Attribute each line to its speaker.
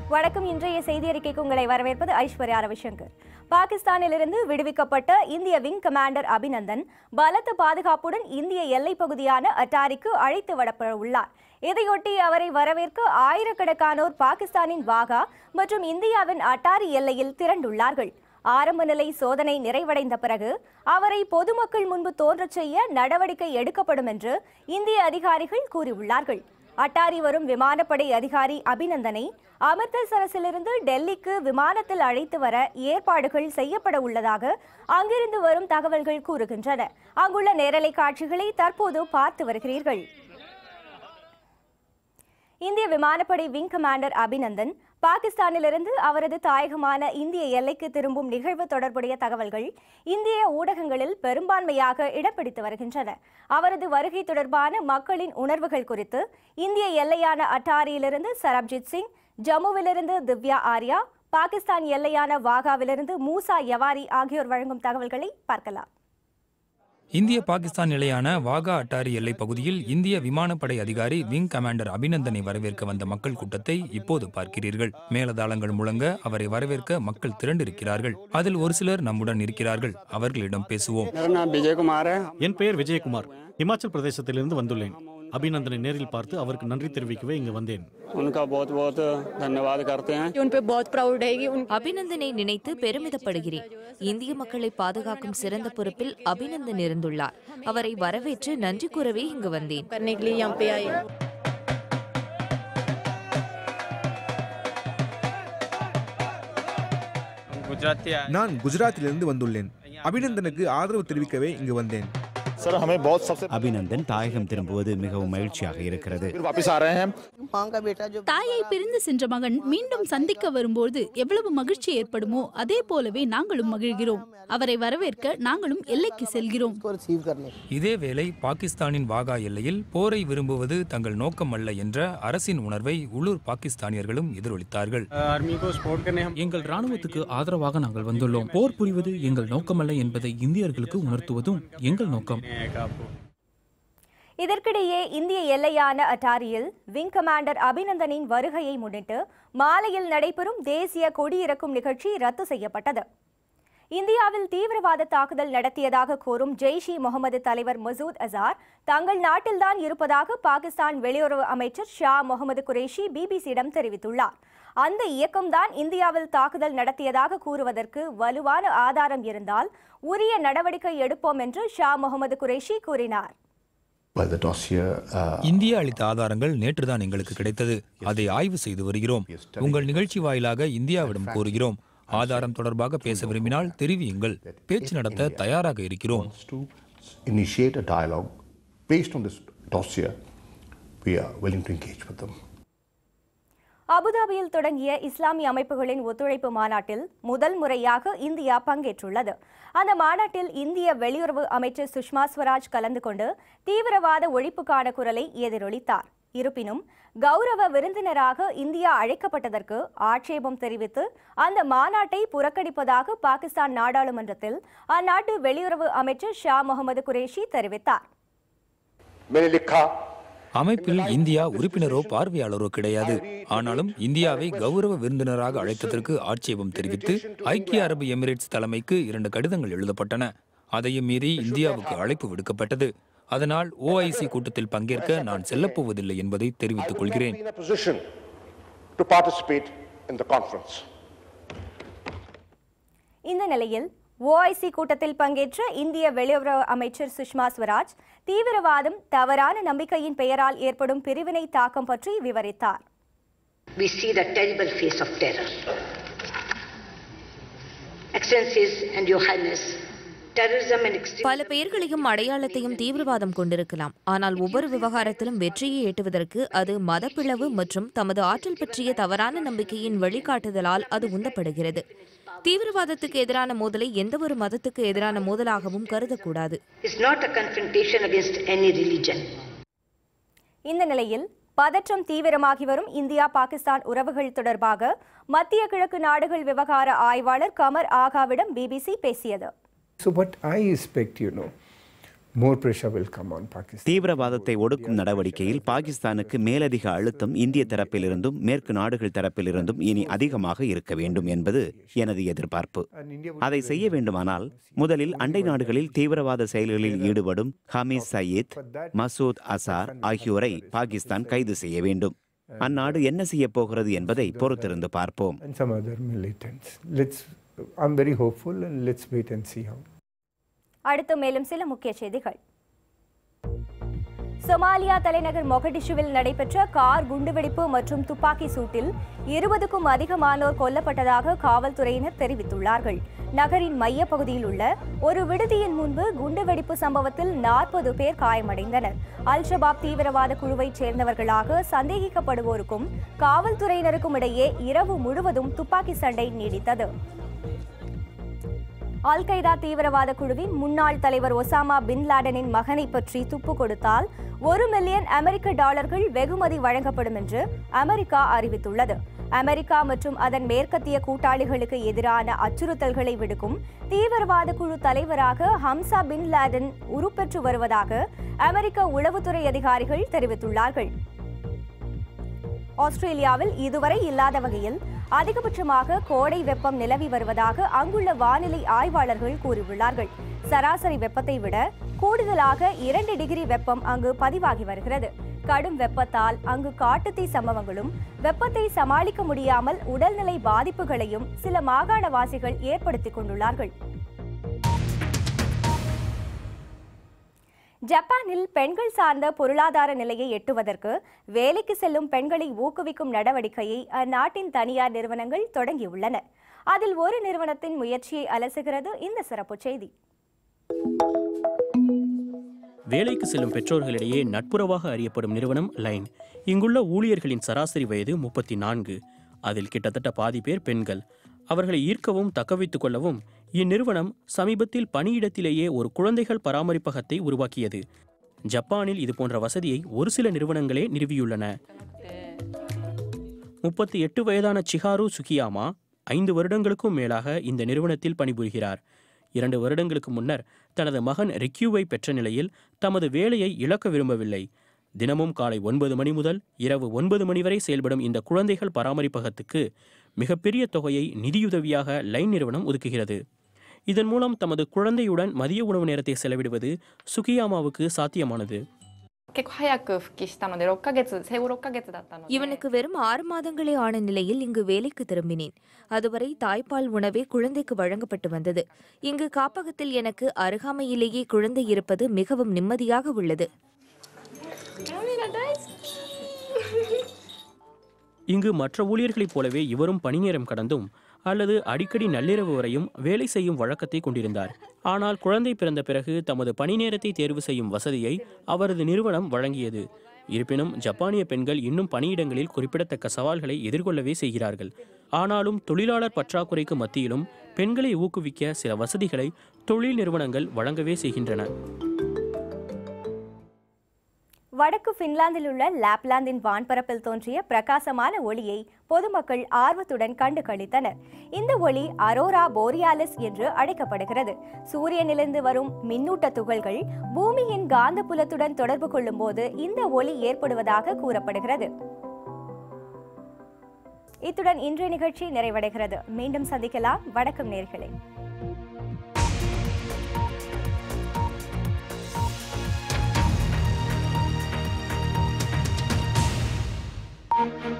Speaker 1: வணக்கம் இன்றைய செய்தி அறிக்கைக்கு உங்களை வரவேற்பது ஐஸ்வர்யா ரவிசங்கர் பாகிஸ்தானிலிருந்து விடுவிக்கப்பட்ட இந்திய விங் கமாண்டர் அபிநந்தன் பலத்த பாதுகாப்புடன் இந்திய எல்லைப் பகுதியான அட்டாரிக்கு அழைத்து வரப்பட உள்ளார் இதையொட்டி அவரை வரவேற்க ஆயிரக்கணக்கானோர் பாகிஸ்தானின் வாகா மற்றும் இந்தியாவின் அட்டாரி எல்லையில் திரண்டுள்ளார்கள் ஆரம்ப நிலை சோதனை நிறைவடைந்த பிறகு அவரை பொதுமக்கள் முன்பு தோன்றச் செய்ய நடவடிக்கை எடுக்கப்படும் என்று இந்திய அதிகாரிகள் கூறியுள்ளார்கள் அட்டாரி வரும் விமானப்படை அதிகாரி அபிநந்தனை அமிர்தசரஸிலிருந்து டெல்லிக்கு விமானத்தில் அழைத்து வர ஏற்பாடுகள் செய்யப்பட உள்ளதாக அங்கிருந்து வரும் தகவல்கள் கூறுகின்றன அங்குள்ள நேரலை காட்சிகளை தற்போது பார்த்து வருகிறீர்கள் இந்திய விமானப்படை விங் கமாண்டர் அபிநந்தன் பாகிஸ்தானிலிருந்து அவரது தாயகமான இந்திய எல்லைக்கு திரும்பும் நிகழ்வு தொடர்புடைய தகவல்கள் இந்திய ஊடகங்களில் பெரும்பான்மையாக இடம் பிடித்து வருகின்றன அவரது வருகை தொடர்பான மக்களின் உணர்வுகள் குறித்து இந்திய எல்லையான அட்டாரியிலிருந்து சரப்ஜித் சிங் ஜம்முவிலிருந்து திவ்யா ஆர்யா பாகிஸ்தான் எல்லையான வாகாவிலிருந்து மூசா யவாரி ஆகியோர் வழங்கும் தகவல்களை பார்க்கலாம்
Speaker 2: இந்திய பாகிஸ்தான் நிலையான வாகா அட்டாரி எல்லைப் பகுதியில் இந்திய விமானப்படை அதிகாரி விங் கமாண்டர் அபிநந்தனை வரவேற்க வந்த மக்கள் கூட்டத்தை இப்போது பார்க்கிறீர்கள் மேலதாளங்கள் முழங்க அவரை வரவேற்க மக்கள் திரண்டிருக்கிறார்கள் அதில் ஒரு சிலர் நம்முடன் இருக்கிறார்கள் அவர்களிடம் பேசுவோம்
Speaker 3: मेरा नाम विजय कुमार है
Speaker 4: என் பெயர் விஜயகுமார் இமாச்சல் பிரதேசத்திலிருந்து வந்துள்ளேன் அபிநந்தனை நேரில் பார்த்து அவருக்கு நன்றி தெரிவிக்கவே இங்கு வந்தேன்
Speaker 3: उनका बहुत बहुत धन्यवाद करते हैं
Speaker 5: कि उन पे बहुत प्राउड है कि उन
Speaker 6: அபிநந்தனை நினைத்து பெருமிதப்படுகிறேன் இந்திய மக்களை பாதுகாக்கும் சிறந்த பொறுப்பில் அபிநந்தன் இருந்துள்ளார் அவரை வரவேற்று நன்றி கூறவே இங்கு வந்தேன்
Speaker 5: करने के लिए यहाँ पे आए हैं।
Speaker 7: நான் குஜராத்திலிருந்து வந்துள்ளேன் அபிநந்தனுக்கு ஆதரவு தெரிவிக்கவே இங்கு வந்தேன்
Speaker 8: सर हमें बहुत सबसे
Speaker 9: அபிநந்தன் தாயகம் திரும்புவது மிகவும் மகிழ்ச்சியாக இருக்கிறது
Speaker 8: फिर वापस आ रहे हैं
Speaker 10: தாயை பிரிந்து சென்ற மகன் மீண்டும் சந்திக்க வரும்போது எவ்வளவு மகிழ்ச்சி ஏற்படுமோ அதே போலவே நாங்களும் மகிழ்கிறோம் அவரை வரவேற்க நாங்களும் எல்லைக்கு செல்கிறோம்
Speaker 2: இதேவேளை பாகிஸ்தானின் வாகா எல்லையில் போரை விரும்புவது தங்கள் நோக்கம் அல்ல என்ற அரசின் உணர்வை உள்ளூர் பாகிஸ்தானியர்களும் எதிரொலித்தார்கள்
Speaker 3: आर्मी को सपोर्ट करने हम
Speaker 11: எங்கள் ராணுவத்துக்கு ஆதரவாக நாங்கள் வந்துள்ளோம் போர் புரிவது எங்கள் நோக்கமல்ல என்பதை இந்தியர்களுக்கு உணர்த்துவதும் எங்கள் நோக்கம்
Speaker 3: आपको
Speaker 1: இதற்கிடையே இந்திய எல்லையான அட்டாரியில் விங் கமாண்டர் அபிநந்தனின் வருகையை முன்னிட்டு மாலையில் நடைபெறும் தேசிய கொடியிறக்கும் நிகழ்ச்சி ரத்து செய்யப்பட்டது இந்தியாவில் தீவிரவாத தாக்குதல் நடத்தியதாக கூறும் ஜெய்ஷ் இ முகமது தலைவர் மசூத் அசார் தங்கள் நாட்டில்தான் இருப்பதாக பாகிஸ்தான் வெளியுறவு அமைச்சர் ஷா முகமது குரேஷி பிபிசியிடம் தெரிவித்துள்ளார் அந்த இயக்கம்தான் இந்தியாவில் தாக்குதல் நடத்தியதாக கூறுவதற்கு வலுவான ஆதாரம் இருந்தால் உரிய நடவடிக்கை எடுப்போம் என்று ஷா முகமது குரேஷி கூறினார்
Speaker 2: இந்தியா அளித்த ஆதாரங்கள் நேற்றுதான் எங்களுக்கு கிடைத்தது அதை ஆய்வு செய்து வருகிறோம் உங்கள் நிகழ்ச்சி வாயிலாக இந்தியாவிடம் கோருகிறோம் ஆதாரம் தொடர்பாக பேச விரும்பினால் தெரிவியுங்கள் பேச்சு நடத்த தயாராக இருக்கிறோம்
Speaker 8: to initiate a dialogue based on this dossier. We are willing to engage with them.
Speaker 1: அபுதாபியில் தொடங்கிய இஸ்லாமிய அமைப்புகளின் ஒத்துழைப்பு மாநாட்டில் முதல் முறையாக இந்தியா பங்கேற்றுள்ளது அந்த மாநாட்டில் இந்திய வெளியுறவு அமைச்சர் சுஷ்மா ஸ்வராஜ் கலந்து கொண்டு தீவிரவாத ஒழிப்புக்கான குரலை எதிரொலித்தார் இருப்பினும் கௌரவ விருந்தினராக இந்தியா அழைக்கப்பட்டதற்கு ஆட்சேபம் தெரிவித்து அந்த மாநாட்டை புறக்கணிப்பதாக பாகிஸ்தான் நாடாளுமன்றத்தில் அந்நாட்டு வெளியுறவு அமைச்சர் ஷா முகமது குரேஷி தெரிவித்தார்
Speaker 8: मैंने लिखा
Speaker 2: அமைப்பில் இந்தியா உறுப்பினரோ பார்வையாளரோ கிடையாது ஆனாலும் இந்தியாவை கௌரவ விருந்தினராக அழைத்ததற்கு ஆட்சேபம் தெரிவித்து ஐக்கிய அரபு எமிரேட்ஸ் தலைமைக்கு இரண்டு கடிதங்கள் எழுதப்பட்டன அதையும் மீறி இந்தியாவுக்கு அழைப்பு விடுக்கப்பட்டது அதனால் ஓஐசி கூட்டத்தில் பங்கேற்க நான் செல்லப்போவதில்லை என்பதை தெரிவித்துக் கொள்கிறேன்
Speaker 8: in a position to participate in the conference.
Speaker 1: இந்த நிலையில் ஓஐசி கூட்டத்தில் பங்கேற்ற இந்திய வெளியுறவு அமைச்சர் சுஷ்மா ஸ்வராஜ் தீவிரவாதம் தவறான நம்பிக்கையின் பெயரால் ஏற்படும் பிரிவினை தாக்கம் பற்றி விவரித்தார்
Speaker 12: we see the terrible face of terror. Excellencies and Your Highness, terrorism and extremism.
Speaker 6: பல பெயர்களையும் அடையாளத்தையும் தீவிரவாதம் கொண்டிருக்கலாம் ஆனால் ஒவ்வொரு விவகாரத்திலும் வெற்றியை எட்டுவதற்கு அது மதப்பிளவு மற்றும் தமது ஆற்றல் பற்றிய தவறான நம்பிக்கையின் வழிகாட்டுதலால் அது உந்தப்படுகிறது தீவிரவாதத்துக்கு எதிரான மோதலை எந்தவொரு மதத்துக்கு எதிரான மோதலாகவும் கருதக்கூடாது
Speaker 12: It's not a confrontation against any religion.
Speaker 1: இந்த நிலையில் பதற்றம் தீவிரமாகி வரும் இந்தியா பாகிஸ்தான் உறவுகள் தொடர்பாக மத்திய கிழக்கு நாடுகள் விவகார ஆய்வாளர் கமர் ஆகாவிடம் பிபிசி பேசியது
Speaker 13: So, what I expect, you know, more pressure will come on Pakistan.
Speaker 9: தீவிரவாதத்தை ஒடுக்கும் நடவடிக்கையில் பாகிஸ்தானுக்கு மேலதிக அழுத்தம் இந்திய தரப்பிலிருந்தும் மேற்கு நாடுகள் தரப்பிலிருந்தும் இனி அதிகமாக இருக்க வேண்டும் என்பது எனது எதிர்பார்ப்பு அதை செய்ய வேண்டுமானால் முதலில் அண்டை நாடுகளில் தீவிரவாத செயல்களில் ஈடுபடும் ஹமீஸ் சயீத் மசூத் அசார் ஆகியோரை பாகிஸ்தான் கைது செய்ய வேண்டும் அந்நாடு என்ன செய்ய போகிறது என்பதை பொறுத்திருந்து பார்ப்போம்
Speaker 13: And some other militants. Let's, I'm very hopeful and let's wait and see how.
Speaker 1: அடுத்து மேலும் சில முக்கிய செய்திகள் சொமாலியா தலைநகர் மொகடிஷுவில் நடைபெற்ற கார் குண்டுவெடிப்பு மற்றும் துப்பாக்கி சூட்டில் இருபதுக்கும் அதிகமானோர் கொல்லப்பட்டதாக காவல்துறையினர் தெரிவித்துள்ளார்கள் நகரின் மையப்பகுதியில் உள்ள ஒரு விடுதியின் முன்பு குண்டுவெடிப்பு சம்பவத்தில் நாற்பது பேர் காயமடைந்தனர் அல் ஷபாப் தீவிரவாத குழுவைச் சேர்ந்தவர்களாக சந்தேகிக்கப்படுவோருக்கும் காவல்துறையினருக்கும் இடையே இரவு முழுவதும் துப்பாக்கி சண்டை நீடித்தது அல் கைதா தீவிரவாத குழுவின் முன்னாள் தலைவர் ஒசாமா பின் லாடனின் மகனை பற்றி துப்பு கொடுத்தால் ஒரு மில்லியன் அமெரிக்க டாலர்கள் வெகுமதி வழங்கப்படும் என்று அமெரிக்கா அறிவித்துள்ளது அமெரிக்கா மற்றும் அதன் மேற்கத்திய கூட்டாளிகளுக்கு எதிரான அச்சுறுத்தல்களை விடுக்கும் தீவிரவாத குழு தலைவராக ஹம்சா பின் லாடன் உருப்பெற்று வருவதாக அமெரிக்க உளவுத்துறை அதிகாரிகள் தெரிவித்துள்ளார்கள் ஆஸ்திரேலியாவில் இதுவரை இல்லாத வகையில் அதிகபட்சமாக கோடை வெப்பம் நிலவி வருவதாக அங்குள்ள வானிலை ஆய்வாளர்கள் கூறியுள்ளார்கள் சராசரி வெப்பத்தை விட கூடுதலாக இரண்டு டிகிரி வெப்பம் அங்கு பதிவாகி வருகிறது கடும் வெப்பத்தால் அங்கு காட்டுத்தீ சம்பவங்களும் வெப்பத்தை சமாளிக்க முடியாமல் உடல்நிலை பாதிப்புகளையும் சில மாகாணவாசிகள் ஏற்படுத்திக் கொண்டுள்ளார்கள் ஜப்பானில் பெண்கள் சார்ந்த பொருளாதார நிலையை எட்டுவதற்கு வேலைக்கு செல்லும் பெண்களை ஊக்குவிக்கும் நடவடிக்கையை அந்நாட்டின் தனியார் நிறுவனங்கள் தொடங்கியுள்ளன அதில் ஒரு நிறுவனத்தின் முயற்சியை அலசுகிறது இந்த சிறப்பு செய்தி
Speaker 14: வேலைக்கு செல்லும் பெற்றோர்களிடையே நட்புறவாக அறியப்படும் நிறுவனம் லைன் இங்குள்ள ஊழியர்களின் சராசரி வயது முப்பத்தி நான்கு அதில் கிட்டத்தட்ட பாதி பேர் பெண்கள் அவர்களை ஈர்க்கவும் தக்கவைத்துக் கொள்ளவும் இந்நிறுவனம் சமீபத்தில் பணியிடத்திலேயே ஒரு குழந்தைகள் பராமரிப்பகத்தை உருவாக்கியது ஜப்பானில் இது போன்ற வசதியை ஒரு சில நிறுவனங்களே நிறுவியுள்ளன முப்பத்தி எட்டு வயதான சிஹாரு சுகியாமா ஐந்து வருடங்களுக்கும் மேலாக இந்த நிறுவனத்தில் பணிபுரிகிறார் இரண்டு வருடங்களுக்கு முன்னர் தனது மகன் ரிக்யூவை பெற்ற நிலையில் தமது வேலையை இழக்க விரும்பவில்லை தினமும் காலை ஒன்பது மணி முதல் இரவு ஒன்பது மணி வரை செயல்படும் இந்த குழந்தைகள் பராமரிப்பகத்துக்கு மிகப்பெரிய தொகையை நிதியுதவியாக லைன் நிறுவனம் ஒதுக்குகிறது இதன் மூலம் தமது குழந்தையுடன் மதிய உணவு நேரத்தை செலவிடுவது சுகியாமாவுக்கு சாத்தியமானது
Speaker 15: 結構早く復帰したので6ヶ月生後6ヶ月だったので
Speaker 6: இவனுக்கு வெறும் ஆறு மாதங்களே ஆன நிலையில் இங்கு வேலைக்கு திரும்பினேன் அதுவரை தாய்ப்பால் உணவே குழந்தைக்கு வழங்கப்பட்டு வந்தது இங்கு காப்பகத்தில் எனக்கு அருகாமையிலேயே குழந்தை இருப்பது மிகவும் நிம்மதியாக உள்ளது
Speaker 14: இங்கு மற்ற ஊழியர்களைப் போலவே இவரும் பணி நேரம் கடந்தும் அல்லது அடிக்கடி நள்ளிரவு வரையும் வேலை செய்யும் வழக்கத்தை கொண்டிருந்தார் ஆனால் குழந்தை பிறந்த பிறகு தமது பணி நேரத்தை தேர்வு செய்யும் வசதியை அவரது நிறுவனம் வழங்கியது இருப்பினும் ஜப்பானிய பெண்கள் இன்னும் பணியிடங்களில் குறிப்பிடத்தக்க சவால்களை எதிர்கொள்ளவே செய்கிறார்கள் ஆனாலும் தொழிலாளர் பற்றாக்குறைக்கு மத்தியிலும் பெண்களை ஊக்குவிக்க சில வசதிகளை தொழில் நிறுவனங்கள் வழங்கவே செய்கின்றன
Speaker 1: வடக்கு பின்லாந்தில் உள்ள லாப்லாந்தின் வான்பரப்பில் தோன்றிய பிரகாசமான ஒளியை பொதுமக்கள் ஆர்வத்துடன் கண்டு களித்தனர் இந்த ஒளி அரோரா போரியாலிஸ் என்று அழைக்கப்படுகிறது சூரியனிலிருந்து வரும் மின்னூட்ட துகள்கள் பூமியின் காந்தப்புலத்துடன் தொடர்பு கொள்ளும்போது இந்த ஒளி ஏற்படுவதாக கூறப்படுகிறது இத்துடன் இன்றைய நிகழ்ச்சி நிறைவடைகிறது மீண்டும் சந்திக்கலாம் வணக்கம் நேர்களே
Speaker 16: Thank you.